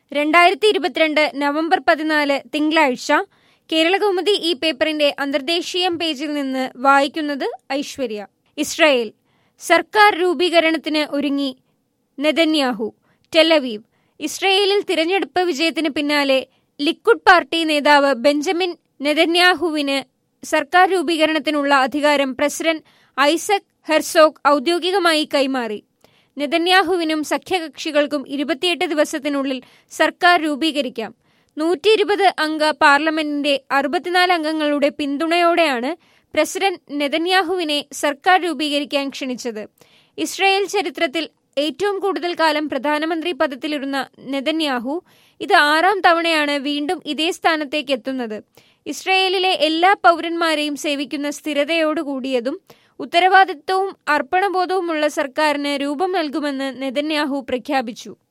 രണ്ടായിരത്തി ഇരുപത്തിരണ്ട് നവംബർ പതിനാല് തിങ്കളാഴ്ച കേരളകൗമുദി ഈ പേപ്പറിന്റെ അന്തർദേശീയം പേജിൽ നിന്ന് വായിക്കുന്നത് ഐശ്വര്യ ഇസ്രായേൽ സർക്കാർ രൂപീകരണത്തിന് ഒരുങ്ങി നെതന്യാഹു ടെലവീവ് ഇസ്രയേലിൽ തിരഞ്ഞെടുപ്പ് വിജയത്തിന് പിന്നാലെ ലിക്വിഡ് പാർട്ടി നേതാവ് ബെഞ്ചമിൻ നെതന്യാഹുവിന് സർക്കാർ രൂപീകരണത്തിനുള്ള അധികാരം പ്രസിഡന്റ് ഐസക് ഹെർസോഗ് ഔദ്യോഗികമായി കൈമാറി നെതന്യാഹുവിനും സഖ്യകക്ഷികൾക്കും ഇരുപത്തിയെട്ട് ദിവസത്തിനുള്ളിൽ സർക്കാർ രൂപീകരിക്കാം നൂറ്റി ഇരുപത് അംഗ പാർലമെന്റിന്റെ അറുപത്തിനാല് അംഗങ്ങളുടെ പിന്തുണയോടെയാണ് പ്രസിഡന്റ് നെതന്യാഹുവിനെ സർക്കാർ രൂപീകരിക്കാൻ ക്ഷണിച്ചത് ഇസ്രായേൽ ചരിത്രത്തിൽ ഏറ്റവും കൂടുതൽ കാലം പ്രധാനമന്ത്രി പദത്തിലിരുന്ന നെതന്യാഹു ഇത് ആറാം തവണയാണ് വീണ്ടും ഇതേ സ്ഥാനത്തേക്ക് എത്തുന്നത് ഇസ്രായേലിലെ എല്ലാ പൗരന്മാരെയും സേവിക്കുന്ന സ്ഥിരതയോടുകൂടിയതും ഉത്തരവാദിത്വവും അർപ്പണബോധവുമുള്ള സർക്കാരിന് രൂപം നൽകുമെന്ന് നെതന്യാഹു പ്രഖ്യാപിച്ചു